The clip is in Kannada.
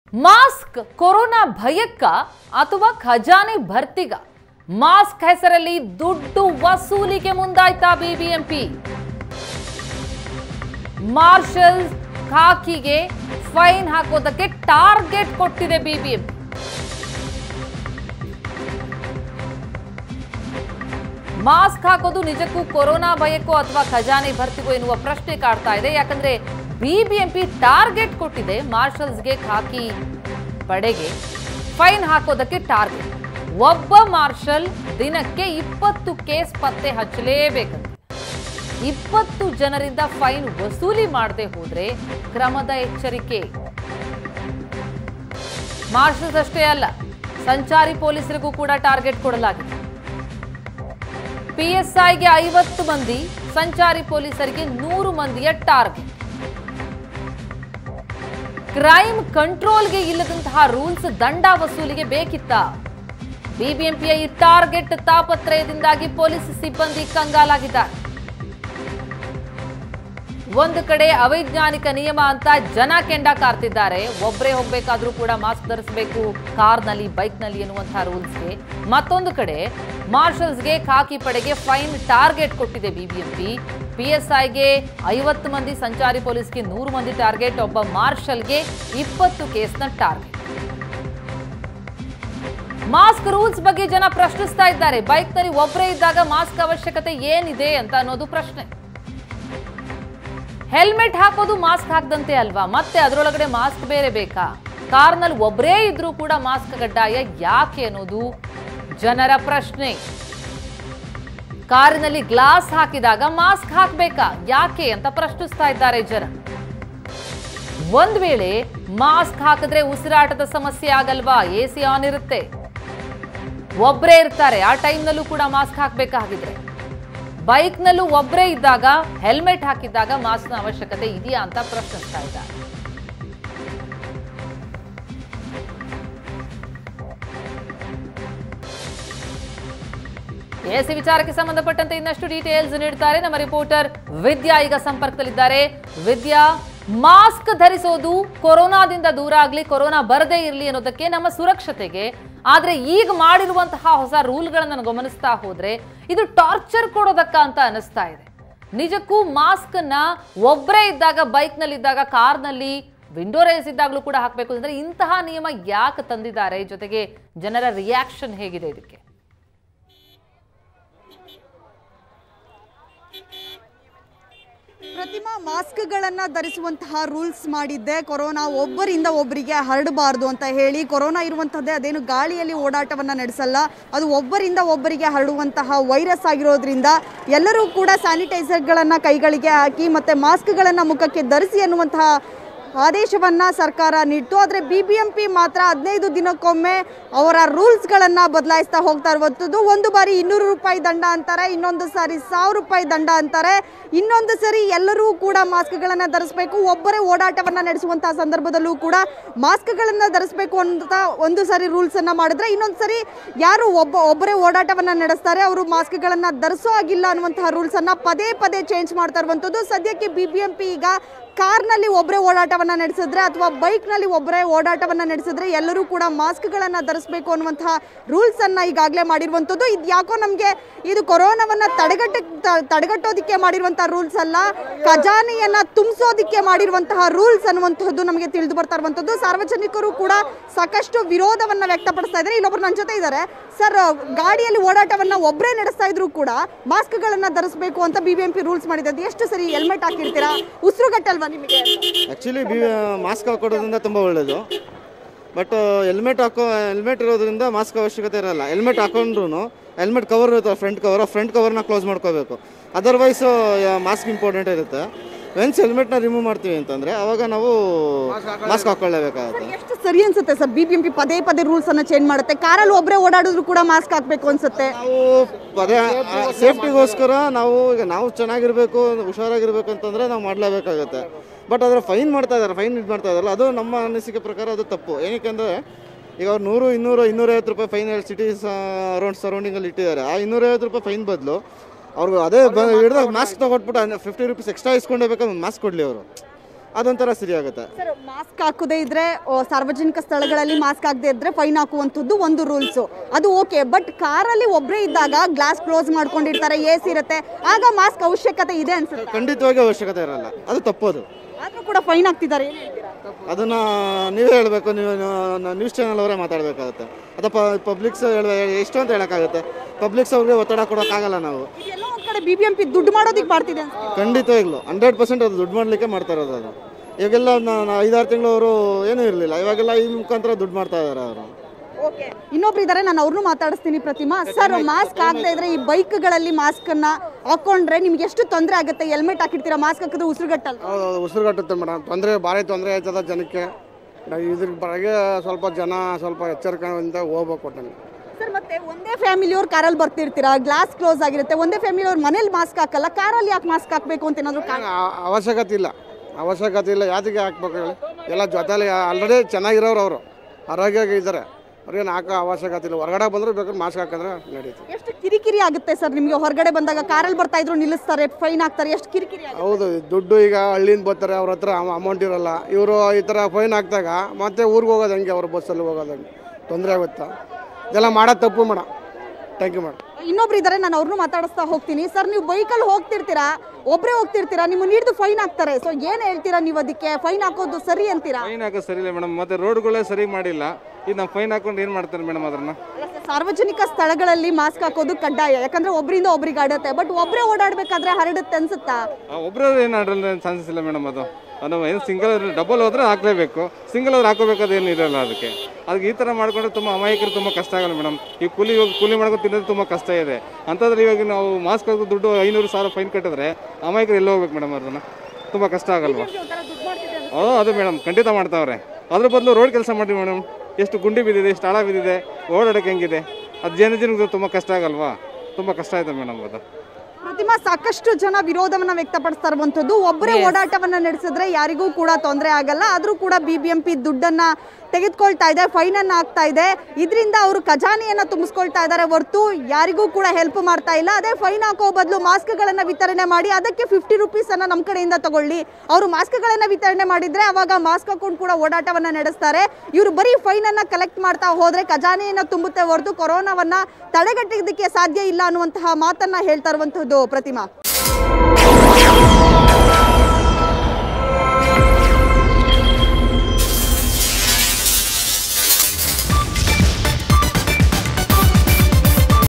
ಮಾಸ್ಕ್ ಕೊರೋನಾ ಭಯಕ್ಕ ಅಥವಾ ಖಜಾನೆ ಭರ್ತಿಗ ಮಾಸ್ಕ್ ಹೆಸರಲ್ಲಿ ದುಡ್ಡು ವಸೂಲಿಗೆ ಮುಂದಾಯ್ತಾ ಬಿಬಿಎಂಪಿ ಮಾರ್ಷಲ್ ಖಾಕಿಗೆ ಫೈನ್ ಹಾಕೋದಕ್ಕೆ ಟಾರ್ಗೆಟ್ ಕೊಟ್ಟಿದೆ ಬಿಬಿಎಂಪಿ ಮಾಸ್ಕ್ ಹಾಕೋದು ನಿಜಕ್ಕೂ ಕೊರೋನಾ ಭಯಕ್ಕೋ ಅಥವಾ ಖಜಾನೆ ಭರ್ತಿಗೋ ಎನ್ನುವ ಪ್ರಶ್ನೆ ಕಾಡ್ತಾ ಇದೆ ಯಾಕಂದ್ರೆ ಬಿಬಿಎಂಪಿ ಟಾರ್ಗೆಟ್ ಕೊಟ್ಟಿದೆ ಮಾರ್ಷಲ್ಸ್ಗೆ ಖಾಕಿ ಪಡೆಗೆ ಫೈನ್ ಹಾಕೋದಕ್ಕೆ ಟಾರ್ಗೆಟ್ ಒಬ್ಬ ಮಾರ್ಷಲ್ ದಿನಕ್ಕೆ ಇಪ್ಪತ್ತು ಕೇಸ್ ಪತ್ತೆ ಹಚ್ಚಲೇಬೇಕಂತೆ ಇಪ್ಪತ್ತು ಜನರಿಂದ ಫೈನ್ ವಸೂಲಿ ಮಾಡದೆ ಹೋದ್ರೆ ಕ್ರಮದ ಎಚ್ಚರಿಕೆ ಮಾರ್ಷಲ್ಸ್ ಅಷ್ಟೇ ಅಲ್ಲ ಸಂಚಾರಿ ಪೊಲೀಸರಿಗೂ ಕೂಡ ಟಾರ್ಗೆಟ್ ಕೊಡಲಾಗಿದೆ ಪಿಎಸ್ಐಗೆ ಐವತ್ತು ಮಂದಿ ಸಂಚಾರಿ ಪೊಲೀಸರಿಗೆ ನೂರು ಮಂದಿಯ ಟಾರ್ಗೆಟ್ ಕ್ರೈಮ್ ಕಂಟ್ರೋಲ್ಗೆ ಇಲ್ಲದಂತಹ ರೂಲ್ಸ್ ದಂಡ ವಸೂಲಿಗೆ ಬೇಕಿತ್ತ ಬಿಬಿಎಂಪಿಯ ಈ ಟಾರ್ಗೆಟ್ ತಾಪತ್ರಯದಿಂದಾಗಿ ಪೊಲೀಸ್ ಸಿಬ್ಬಂದಿ ಕಂಗಾಲಾಗಿದ್ದಾರೆ ಒಂದು ಕಡೆ ಅವೈಜ್ಞಾನಿಕ ನಿಯಮ ಅಂತ ಜನ ಕೆಂಡ ಕಾರ್ತಿದ್ದಾರೆ ಒಬ್ಬರೇ ಹೋಗ್ಬೇಕಾದ್ರೂ ಕೂಡ ಮಾಸ್ಕ್ ಧರಿಸಬೇಕು ಕಾರ್ನಲ್ಲಿ ಬೈಕ್ನಲ್ಲಿ ಎನ್ನುವಂತಹ ರೂಲ್ಸ್ಗೆ ಮತ್ತೊಂದು ಕಡೆ ಮಾರ್ಷಲ್ಸ್ಗೆ ಖಾಕಿ ಪಡೆಗೆ ಫೈನ್ ಟಾರ್ಗೆಟ್ ಕೊಟ್ಟಿದೆ ಬಿಬಿಎಂಪಿ ಪಿಎಸ್ಐಗೆ ಐವತ್ತು ಮಂದಿ ಸಂಚಾರಿ ಪೊಲೀಸ್ಗೆ ನೂರು ಮಂದಿ ಟಾರ್ಗೆಟ್ ಒಬ್ಬ ಮಾರ್ಷಲ್ಗೆ ಇಪ್ಪತ್ತು ಕೇಸ್ನ ಟಾರ್ಗೆಟ್ ಮಾಸ್ಕ್ ರೂಲ್ಸ್ ಬಗ್ಗೆ ಜನ ಪ್ರಶ್ನಿಸ್ತಾ ಇದ್ದಾರೆ ಬೈಕ್ನಲ್ಲಿ ಒಬ್ಬರೇ ಇದ್ದಾಗ ಮಾಸ್ಕ್ ಅವಶ್ಯಕತೆ ಏನಿದೆ ಅಂತ ಅನ್ನೋದು ಪ್ರಶ್ನೆ ಹೆಲ್ಮೆಟ್ ಹಾಕೋದು ಮಾಸ್ಕ್ ಹಾಕದಂತೆ ಅಲ್ವಾ ಮತ್ತೆ ಅದರೊಳಗಡೆ ಮಾಸ್ಕ್ ಬೇರೆ ಬೇಕಾ ಕಾರ್ನಲ್ಲಿ ಒಬ್ಬರೇ ಇದ್ರೂ ಕೂಡ ಮಾಸ್ಕ್ ಕಡ್ಡಾಯ ಯಾಕೆ ಅನ್ನೋದು ಜನರ ಪ್ರಶ್ನೆ ಕಾರಿನಲ್ಲಿ ಗ್ಲಾಸ್ ಹಾಕಿದಾಗ ಮಾಸ್ಕ್ ಹಾಕ್ಬೇಕಾ ಯಾಕೆ ಅಂತ ಪ್ರಶ್ನಿಸ್ತಾ ಇದ್ದಾರೆ ಜನ ಒಂದ್ ವೇಳೆ ಮಾಸ್ಕ್ ಹಾಕಿದ್ರೆ ಉಸಿರಾಟದ ಸಮಸ್ಯೆ ಆಗಲ್ವಾ ಎ ಸಿ ಆನ್ ಇರುತ್ತೆ ಒಬ್ಬರೇ ಇರ್ತಾರೆ ಆ ಟೈಮ್ನಲ್ಲೂ ಕೂಡ ಮಾಸ್ಕ್ ಹಾಕ್ಬೇಕಾಗಿದ್ರೆ ಬೈಕ್ನಲ್ಲೂ ಒಬ್ಬರೇ ಇದ್ದಾಗ ಹೆಲ್ಮೆಟ್ ಹಾಕಿದ್ದಾಗ ಮಾಸ್ಕ್ನ ಅವಶ್ಯಕತೆ ಇದೆಯಾ ಅಂತ ಪ್ರಶ್ನಿಸ್ತಾ ಇದ್ದಾರೆ ಎಸಿ ವಿಚಾರಕ್ಕೆ ಸಂಬಂಧಪಟ್ಟಂತೆ ಇನ್ನಷ್ಟು ಡೀಟೇಲ್ಸ್ ನೀಡ್ತಾರೆ ನಮ್ಮ ರಿಪೋರ್ಟರ್ ವಿದ್ಯಾ ಈಗ ಸಂಪರ್ಕದಲ್ಲಿದ್ದಾರೆ ವಿದ್ಯಾ ಮಾಸ್ಕ್ ಧರಿಸೋದು ಕೊರೋನಾದಿಂದ ದೂರ ಆಗ್ಲಿ ಕೊರೋನಾ ಬರದೇ ಇರಲಿ ಅನ್ನೋದಕ್ಕೆ ನಮ್ಮ ಸುರಕ್ಷತೆಗೆ ಆದ್ರೆ ಈಗ ಮಾಡಿರುವಂತಹ ಹೊಸ ರೂಲ್ಗಳನ್ನ ಗಮನಿಸ್ತಾ ಹೋದ್ರೆ ಇದು ಟಾರ್ಚರ್ ಕೊಡೋದಕ್ಕ ಅಂತ ಅನಿಸ್ತಾ ಇದೆ ನಿಜಕ್ಕೂ ಮಾಸ್ಕ್ ನ ಒಬ್ಬರೇ ಇದ್ದಾಗ ಬೈಕ್ನಲ್ಲಿ ಇದ್ದಾಗ ಕಾರ್ನಲ್ಲಿ ವಿಂಡೋ ರೇಸ್ ಇದ್ದಾಗಲೂ ಕೂಡ ಹಾಕಬೇಕು ಅಂದ್ರೆ ಇಂತಹ ನಿಯಮ ಯಾಕೆ ತಂದಿದ್ದಾರೆ ಜೊತೆಗೆ ಜನರ ರಿಯಾಕ್ಷನ್ ಹೇಗಿದೆ ಇದಕ್ಕೆ ಪ್ರತಿಮಾ ಮಾಸ್ಕ್ಗಳನ್ನು ಧರಿಸುವಂತಹ ರೂಲ್ಸ್ ಮಾಡಿದ್ದೆ ಕೊರೋನಾ ಒಬ್ಬರಿಂದ ಒಬ್ಬರಿಗೆ ಹರಡಬಾರ್ದು ಅಂತ ಹೇಳಿ ಕೊರೋನಾ ಇರುವಂಥದ್ದೇ ಅದೇನು ಗಾಳಿಯಲ್ಲಿ ಓಡಾಟವನ್ನು ನಡೆಸಲ್ಲ ಅದು ಒಬ್ಬರಿಂದ ಒಬ್ಬರಿಗೆ ಹರಡುವಂತಹ ವೈರಸ್ ಆಗಿರೋದ್ರಿಂದ ಎಲ್ಲರೂ ಕೂಡ ಸ್ಯಾನಿಟೈಸರ್ಗಳನ್ನು ಕೈಗಳಿಗೆ ಹಾಕಿ ಮತ್ತು ಮಾಸ್ಕ್ಗಳನ್ನು ಮುಖಕ್ಕೆ ಧರಿಸಿ ಅನ್ನುವಂತಹ ಆದೇಶವನ್ನು ಸರ್ಕಾರ ನೀಡ್ತು ಆದರೆ ಬಿ ಬಿ ಎಂ ಪಿ ಮಾತ್ರ ಹದಿನೈದು ದಿನಕ್ಕೊಮ್ಮೆ ಅವರ ರೂಲ್ಸ್ಗಳನ್ನು ಬದಲಾಯಿಸ್ತಾ ಹೋಗ್ತಾ ಇರುವಂಥದ್ದು ಒಂದು ಬಾರಿ ಇನ್ನೂರು ರೂಪಾಯಿ ದಂಡ ಅಂತಾರೆ ಇನ್ನೊಂದು ಸಾರಿ ಸಾವಿರ ರೂಪಾಯಿ ದಂಡ ಅಂತಾರೆ ಇನ್ನೊಂದು ಸರಿ ಎಲ್ಲರೂ ಕೂಡ ಮಾಸ್ಕ್ಗಳನ್ನು ಧರಿಸಬೇಕು ಒಬ್ಬರೇ ಓಡಾಟವನ್ನು ನಡೆಸುವಂತಹ ಸಂದರ್ಭದಲ್ಲೂ ಕೂಡ ಮಾಸ್ಕ್ಗಳನ್ನು ಧರಿಸಬೇಕು ಅಂತ ಒಂದು ಸಾರಿ ರೂಲ್ಸನ್ನು ಮಾಡಿದ್ರೆ ಇನ್ನೊಂದು ಸರಿ ಯಾರು ಒಬ್ಬ ಒಬ್ಬರೇ ಓಡಾಟವನ್ನು ನಡೆಸ್ತಾರೆ ಅವರು ಮಾಸ್ಕ್ಗಳನ್ನು ಧರಿಸೋ ಆಗಿಲ್ಲ ಅನ್ನುವಂತಹ ರೂಲ್ಸನ್ನು ಪದೇ ಪದೇ ಚೇಂಜ್ ಮಾಡ್ತಾ ಇರುವಂಥದ್ದು ಸದ್ಯಕ್ಕೆ ಬಿ ಬಿ ಎಂ ಪಿ ಈಗ ಕಾರ್ನಲ್ಲಿ ಒಬ್ಬರೇ ಓಡಾಟವನ್ನು ನಡೆಸಿದ್ರೆ ಅಥವಾ ಬೈಕ್ನಲ್ಲಿ ಒಬ್ಬರೇ ಓಡಾಟವನ್ನು ನಡೆಸಿದ್ರೆ ಎಲ್ಲರೂ ಕೂಡ ಮಾಸ್ಕ್ಗಳನ್ನು ಧರಿಸಬೇಕು ಅನ್ನುವಂತಹ ರೂಲ್ಸನ್ನು ಈಗಾಗಲೇ ಮಾಡಿರುವಂಥದ್ದು ಇದು ಯಾಕೋ ನಮಗೆ ಇದು ಕೊರೋನಾವನ್ನು ತಡೆಗಟ್ಟ ತ- ತಡೆಗಟ್ಟೋದಕ್ಕೆ ಮಾಡಿರುವಂತಹ ರೂಲ್ಸ್ ಅಲ್ಲ ಖಜಾನೆಯನ್ನು ತುಂಬಿಸೋದಕ್ಕೆ ಮಾಡಿರುವಂತಹ ರೂಲ್ಸ್ ಅನ್ನುವಂಥದ್ದು ನಮಗೆ ತಿಳಿದು ಬರ್ತಾ ಇರುವಂಥದ್ದು ಸಾರ್ವಜನಿಕರು ಕೂಡ ಸಾಕಷ್ಟು ವಿರೋಧವನ್ನು ವ್ಯಕ್ತಪಡಿಸ್ತಾ ಇದ್ದಾರೆ ಇಲ್ಲೊಬ್ರು ನನ್ನ ಜೊತೆ ಇದ್ದಾರೆ ಸರ್ ಗಾಡಿಯಲ್ಲಿ ಓಡಾಟವನ್ನು ಒಬ್ಬರೇ ನಡೆಸ್ತಾ ಇದ್ರು ಕೂಡ ಮಾಸ್ಕ್ಗಳನ್ನು ಧರಿಸಬೇಕು ಅಂತ B B M P rules ಮಾಡಿದೆ ಅದು ಎಷ್ಟು ಸರಿ ಹೆಲ್ಮೆಟ್ ಹಾಕಿರ್ತೀರಾ ಉಸಿರುಗಟ್ಟಲ್ವಾ ನಿಮಗೆ ಆ್ಯಕ್ಚುಲಿ ಬಿ ಮಾಸ್ಕ್ ಹಾಕೋದ್ರಿಂದ ತುಂಬ ಒಳ್ಳೆಯದು ಬಟ್ ಹೆಲ್ಮೆಟ್ ಹಾಕೋ ಹೆಲ್ಮೆಟ್ ಇರೋದ್ರಿಂದ ಮಾಸ್ಕ್ ಅವಶ್ಯಕತೆ ಇರಲ್ಲ ಹೆಲ್ಮೆಟ್ ಹಾಕೊಂಡ್ರು ಹೆಲ್ಮೆಟ್ ಕವರ್ ಇರುತ್ತೆ ಫ್ರಂಟ್ ಕವರ್ ಆ ಫ್ರಂಟ್ ಕವರ್ನ ಕ್ಲೋಸ್ ಮಾಡ್ಕೋಬೇಕು ಅದರ್ವೈಸ್ ಮಾಸ್ಕ್ ಇಂಪಾರ್ಟೆಂಟ್ ಇರುತ್ತೆ ವೆನ್ಸ್ ಹೆಲ್ಮೆಟ್ನ ರಿಮೂವ್ ಮಾಡ್ತೀವಿ ಅಂತಂದರೆ ಅವಾಗ ನಾವು ಮಾಸ್ಕ್ ಹಾಕೊಳ್ಳೇಬೇಕಾಗುತ್ತೆ ಎಷ್ಟು ಸರಿ ಅನ್ಸುತ್ತೆ sir B B M P ಪದೇ ಪದೇ ರೂಲ್ಸ್ ಅನ್ನ ಚೇಂಜ್ ಮಾಡುತ್ತೆ ಕಾರಲ್ಲಿ ಒಬ್ಬರೇ ಓಡಾಡಿದ್ರು ಕೂಡ ಮಾಸ್ಕ್ ಹಾಕ್ಬೇಕು ಅನ್ಸುತ್ತೆ ನಾವು ಪದೇ ಸೇಫ್ಟಿಗೋಸ್ಕರ ನಾವು ಈಗ ನಾವು ಚೆನ್ನಾಗಿರಬೇಕು ಹುಷಾರಾಗಿರ್ಬೇಕು ಅಂತಂದರೆ ನಾವು ಮಾಡಲೇಬೇಕಾಗುತ್ತೆ ಬಟ್ ಅದರ ಫೈನ್ ಮಾಡ್ತಾ ಇದ್ದಾರೆ ಫೈನ್ ಇದು ಮಾಡ್ತಾ ಇದ್ದಾರಲ್ಲ ಅದು ನಮ್ಮ ಅನಿಸಿಕೆ ಪ್ರಕಾರ ಅದು ತಪ್ಪು ಏನಕ್ಕೆಂದರೆ ಈಗ ಅವ್ರು ನೂರು ಇನ್ನೂರು ಇನ್ನೂರೈವತ್ತು ರೂಪಾಯಿ ಫೈನ್ ಸಿಟೀಸ್ ಅರೌಂಡ್ ಸರೌಂಡಿಂಗಲ್ಲಿ ಇಟ್ಟಿದ್ದಾರೆ ಆ ಇನ್ನೂರೈವತ್ತು ರೂಪಾಯಿ ಫೈನ್ ಬದಲು ಅವ್ರಿಗೆ ಅದೇ ಹಿಡಿದಾಗ ಮಾಸ್ಕ್ ತೊಗೊಟ್ಬಿಟ್ಟು ಫಿಫ್ಟಿ ರುಪೀಸ್ ಎಕ್ಸ್ಟ್ರಾ ಇಸ್ಕೊಂಡೇ ಬೇಕಾದ್ರೆ ಮಾಸ್ಕ್ ಕೊಡಲಿ ಅವರು ಅದೊಂಥರ ಸರಿ ಆಗುತ್ತೆ ಸರ್ ಮಾಸ್ಕ್ ಹಾಕದೇ ಇದ್ರೆ ಆ, ಸಾರ್ವಜನಿಕ ಸ್ಥಳಗಳಲ್ಲಿ ಮಾಸ್ಕ್ ಹಾಕದೇ ಇದ್ರೆ ಫೈನ್ ಹಾಕುವಂಥದ್ದು ಒಂದು ರೂಲ್ಸು ಅದು ಓಕೆ ಬಟ್ ಕಾರಲ್ಲಿ ಒಬ್ಬರೇ ಇದ್ದಾಗ ಗ್ಲಾಸ್ ಕ್ಲೋಸ್ ಮಾಡ್ಕೊಂಡಿರ್ತಾರೆ ಎ ಸಿ ಇರುತ್ತೆ ಆಗ ಮಾಸ್ಕ್ ಅವಶ್ಯಕತೆ ಇದೆ ಅನ್ಸುತ್ತೆ ಖಂಡಿತವಾಗಿ ಅವಶ್ಯಕತೆ ಇರಲ್ಲ ಅದು ತಪ್ಪೋದು ಆದ್ರೂ ಕೂಡ ಫೈನ್ ಹಾಕ್ತಿದ್ದಾರೆ ಏನ್ ಹೇಳ್ತೀರಾ ಅದನ್ನ ನೀವೇ ಹೇಳಬೇಕು ನೀವು ನ್ಯೂಸ್ ಚಾನಲ್ ಅವರೇ ಮಾತಾಡಬೇಕಾಗುತ್ತೆ ಅಥವಾ ಪಬ್ಲಿಕ್ಸ್ ಹೇಳ ಎಷ್ಟು ಅಂತ ಹೇಳೋಕ್ಕಾಗುತ್ತೆ ಪಬ್ಲಿಕ್ಸ್ ಅವ್ರಿಗೆ ಒತ್ತಡ ಕೊಡೋಕ್ಕಾಗಲ್ಲ ನಾವು ಇದೆಲ್ಲ ಒಂದ್ ಕಡೆ ಬಿ ಬಿ ಎಂ ಪಿ ದುಡ್ಡು ಮಾಡೋದಕ್ಕೆ ಮಾಡ್ತಿದೆ ಅನ್ಸುತ್ತೆ ಖಂಡಿತವಾಗ್ಲು ಹಂಡ್ರೆಡ್ ಪರ್ಸೆಂಟ್ ಅದು ದುಡ್ಡು ಮಾಡಲಿಕ್ಕೆ ಮಾಡ್ತಾ ಇರೋದು ಅದು ಇವಾಗೆಲ್ಲ ನಾ ಐದಾರು ತಿಂಗಳು ಅವರು ಏನೂ ಇರಲಿಲ್ಲ ಇವಾಗೆಲ್ಲ ಈ ಮುಖಾಂತರ ದುಡ್ಡು ಮಾಡ್ತಾ ಇದ್ದಾರೆ ಅವರು ಓಕೆ ಇನ್ನೊಬ್ರು ಇದ್ದಾರೆ ನಾನು ಅವ್ರನ್ನೂ ಮಾತಾಡಿಸ್ತೀನಿ ಪ್ರತಿಮಾ ಸರ್ ಮಾಸ್ಕ್ ಹಾಕ್ತಾ ಇದ್ರೆ ಈ ಬೈಕ್ಗಳಲ್ಲಿ ಮಾಸ್ಕ್ ಅನ್ನ ಹಾಕೊಂಡ್ರೆ ನಿಮ್ಗೆ ಎಷ್ಟು ತೊಂದರೆ ಆಗುತ್ತೆ ಹೆಲ್ಮೆಟ್ ಹಾಕಿರ್ತೀರಾ ಮಾಸ್ಕ್ ಹಾಕಿದ್ರೆ ಉಸಿರುಗಟ್ಟಲ್ಲ ಹೌದು ಹೌದು ಉಸಿರುಗಟ್ಟುತ್ತೆ ಮೇಡಮ್ ತೊಂದರೆ ಭಾರಿ ತೊಂದರೆ ಆಯ್ತದ ಜನಕ್ಕೆ ನಾವು ಇದ್ರ ಬಗ್ಗೆ ಸ್ವಲ್ಪ ಜನ ಸ್ವಲ್ಪ ಎಚ್ಚರಿಕೆಯಿಂದ ಹೋಗ್ಬೇಕು ಒಟ್ಟಲ್ಲಿ ಸರ್ ಮತ್ತೆ ಒಂದೇ ಫ್ಯಾಮಿಲಿಯವ್ರು ಕಾರಲ್ಲಿ ಬರ್ತಿರ್ತೀರಾ ಗ್ಲಾಸ್ ಕ್ಲೋಸ್ ಆಗಿರುತ್ತೆ ಒಂದೇ ಫ್ಯಾಮಿಲಿಯವ್ರು ಮನೇಲಿ ಮಾಸ್ಕ್ ಹಾಕಲ್ಲ ಕಾರಲ್ಲಿ ಯಾಕೆ ಮಾಸ್ಕ್ ಹಾಕ್ಬೇಕು ಅಂತ ಏನಾದ್ರು ಕಾರಣ ಆ- ಅವಶ್ಯಕತೆ ಇಲ್ಲ ಅವಶ್ಯಕತೆ ಇಲ್ಲ ಯಾತಿಗೆ ಹಾಕ್ಬೇಕು ಹೇಳಿ ಎಲ್ಲ ಜೊತೆಲಿ ಆಲ್ರೆಡಿ ಚೆನ್ನಾಗಿರೋರು ಅವರು ಆರೋಗ್ಯವಾಗಿ ಇದ್ದಾರೆ ಅವ್ರಿಗೇನು ಹಾಕೋ ಅವಶ್ಯಕತೆ ಇಲ್ಲ ಹೊರಗಡೆ ಬಂದ್ರೆ ಬೇಕಾದ್ರೆ ಮಾಸ್ಕ್ ಹಾಕಿದ್ರೆ ನಡೀತು ಎಷ್ಟು ಕಿರಿಕಿರಿ ಆಗುತ್ತೆ ಸರ್ ನಿಮಗೆ ಹೊರಗಡೆ ಬಂದಾಗ ಕಾರಲ್ಲಿ ಬರ್ತಾ ಇದ್ರು ನಿಲ್ಲಿಸ್ತಾರೆ ಫೈನ್ ಹಾಕ್ತಾರೆ ಎಷ್ಟು ಕಿರಿಕಿರಿ ಆಗುತ್ತೆ ಹೌದು ದುಡ್ಡು ಈಗ ಹಳ್ಳಿಯಿಂದ ಬರ್ತಾರೆ ಅವ್ರ ಹತ್ರ ಅಮೌಂಟ್ ಇರಲ್ಲ ಇವರು ಈ ಥರ ಫೈನ್ ಹಾಕಿದಾಗ ಮತ್ತೆ ಊರಿಗೆ ಹೋಗೋದು ಹೆಂಗೆ ಅವ್ರ ಬಸ್ಸಲ್ಲಿ ಹೋಗೋದು ಹೆಂಗೆ ತೊಂದರೆ ಆಗುತ್ತಾ ಇದೆಲ್ಲ ಮಾಡೋದು ತಪ್ಪು ಮೇಡಮ್ ಥ್ಯಾಂಕ್ ಯು ಮೇಡಮ್ ಇನ್ನೊಬ್ರು ಇದ್ದಾರೆ ನಾನು ಅವ್ರನ್ನೂ ಮಾತಾಡಿಸ್ತಾ ಹೋಗ್ತೀನಿ ಸರ್ ನೀವು ಬೈಕಲ್ಲಿ ಹೋಗ್ತಿರ್ತೀರಾ ಒಬ್ಬರೇ ಹೋಗ್ತಿರ್ತೀರಾ ನಿಮ್ಮನ್ನ ಹಿಡಿದು ಫೈನ್ ಹಾಕ್ತಾರೆ ಸೊ ಏನು ಹೇಳ್ತೀರಾ ನೀವು ಅದಕ್ಕೆ ಫೈನ್ ಹಾಕೋದು ಸರಿ ಅಂತೀರಾ ಫೈನ್ ಹಾಕೋದು ಸರಿ ಇಲ್ಲ ಮೇಡಮ್ ಮತ್ತೆ ರೋಡ್ಗಳೇ ಸರಿ ಮಾಡಿಲ್ಲ ಇದು ನಾವು ಫೈನ್ ಹಾಕೊಂಡು ಏನು ಮಾಡ್ತಾರೆ ಮೇಡಮ್ ಅದನ್ನ ಅಲ್ಲ ಸರ್, ಸಾರ್ವಜನಿಕ ಸ್ಥಳಗಳಲ್ಲಿ ಮಾಸ್ಕ್ ಹಾಕೋದು ಕಡ್ಡಾಯ ಯಾಕಂದ್ರೆ ಒಬ್ಬರಿಂದ ಒಬ್ರಿಗೆ ಆಡುತ್ತೆ ಬಟ್ ಒಬ್ಬರೇ ಓಡಾಡ್ಬೇಕಾದ್ರೆ ಹರಡುತ್ತೆ ಅನ್ಸುತ್ತಾ ಒಬ್ಬರು ಏನು ಆಡಲ್ಲ ಚಾನ್ಸಸ್ ಇಲ್ಲ ಮೇಡಮ್ ಅದು ಅದು ಏನು ಸಿಂಗಲ್ ಡಬಲ್ ಹೋದ್ರೆ ಹಾಕ್ಲೇಬೇಕು ಸಿಂಗಲ್ ಹೋದ್ರೆ ಹಾಕೋಬೇಕಾದ ಏನು ಇರಲ್ಲ ಅದಕ್ಕೆ ಅದಕ್ಕೆ ಈ ಥರ ಮಾಡ್ಕೊಂಡ್ರೆ ತುಂಬ ಅಮಾಯಕರು ತುಂಬ ಕಷ್ಟ ಆಗಲ್ಲ ಮೇಡಮ್ ಈ ಕೂಲಿ ಹೋಗಿ ಕೂಲಿ ಮಾಡ್ಕೊಂಡು ತಿನ್ನೋದು ತುಂಬ ಕಷ್ಟ ಇದೆ ಅಂಥದ್ರಲ್ಲಿ ಇವಾಗ ನಾವು ಮಾಸ್ಕ್ ಹಾಕೋ ದುಡ್ಡು ಐನೂರು ಸಾವಿರ ಫೈನ್ ಕಟ್ಟಿದ್ರೆ ಅಮಾಯಕರು ಎಲ್ಲಿ ಹೋಗ್ಬೇಕು ಮೇಡಮ್ ಅದನ್ನು ತುಂಬ ಕಷ್ಟ ಆಗಲ್ವಾ ಹೌದು ಅದು ಮೇಡಮ್ ಖಂಡಿತ ಮಾಡ್ತಾವ್ರೆ ಅದ್ರ ಬದಲು ರೋಡ್ ಕೆಲಸ ಮಾಡಿ ಮೇಡಮ್ ಎಷ್ಟು ಗುಂಡಿ ಬಿದ್ದಿದೆ ಎಷ್ಟು ಆಳ ಬಿದ್ದಿದೆ ಓಡಾಡಕ್ಕೆ ಹೆಂಗಿದೆ ಅದು ಜನ ಜನಕ್ಕೆ ತುಂಬ ಕಷ್ಟ ಆಗಲ್ವಾ ತುಂಬ ಕಷ್ಟ ಆಯ್ತು ಮೇಡಮ್ ಅದು ಪ್ರತಿಮಾ ಸಾಕಷ್ಟು ಜನ ವಿರೋಧವನ್ನ ವ್ಯಕ್ತಪಡಿಸ್ತಾ ಇರುವಂತದ್ದು ಒಬ್ಬರೇ ಓಡಾಟವನ್ನ ನಡೆಸಿದ್ರೆ ಯಾರಿಗೂ ಕೂಡ ತೊಂದರೆ ಆಗಲ್ಲ ಆದ್ರೂ ಕೂಡ ಬಿ ಬಿ ಎಂ ಪಿ ದುಡ್ಡನ್ನ ತೆಗೆದುಕೊಳ್ತಾ ಇದೆ ಫೈನ್ ಅನ್ನ ಹಾಕ್ತಾ ಇದೆ ಇದರಿಂದ ಅವರು ಖಜಾನೆಯನ್ನ ತುಂಬಿಸ್ಕೊಳ್ತಾ ಇದ್ದಾರೆ ಹೊರತು ಯಾರಿಗೂ ಕೂಡ ಹೆಲ್ಪ್ ಮಾಡ್ತಾ ಇಲ್ಲ ಅದೇ ಫೈನ್ ಹಾಕೋ ಬದಲು ಮಾಸ್ಕ್ಗಳನ್ನ ವಿತರಣೆ ಮಾಡಿ ಅದಕ್ಕೆ ಫಿಫ್ಟಿ ರುಪೀಸ್ ಅನ್ನ ನಮ್ಮ ಕಡೆಯಿಂದ ತಗೊಳ್ಳಿ ಅವರು ಮಾಸ್ಕ್ಗಳನ್ನ ವಿತರಣೆ ಮಾಡಿದ್ರೆ ಅವಾಗ ಮಾಸ್ಕ್ ಹಾಕೊಂಡು ಕೂಡ ಓಡಾಟವನ್ನ ನಡೆಸ್ತಾರೆ ಇವರು ಬರೀ ಫೈನ್ ಅನ್ನ ಕಲೆಕ್ಟ್ ಮಾಡ್ತಾ ಹೋದ್ರೆ ಖಜಾನೆಯನ್ನ ತುಂಬುತ್ತೆ ಹೊರತು ಕೊರೋನಾವನ್ನ ತಡೆಗಟ್ಟೋದಕ್ಕೆ ಸಾಧ್ಯ ಇಲ್ಲ ಅನ್ನುವಂತಹ ಮಾತನ್ನ ಹೇಳ್ತಾ ಇರುವಂತದ್ದು ಪ್ರತಿಮಾ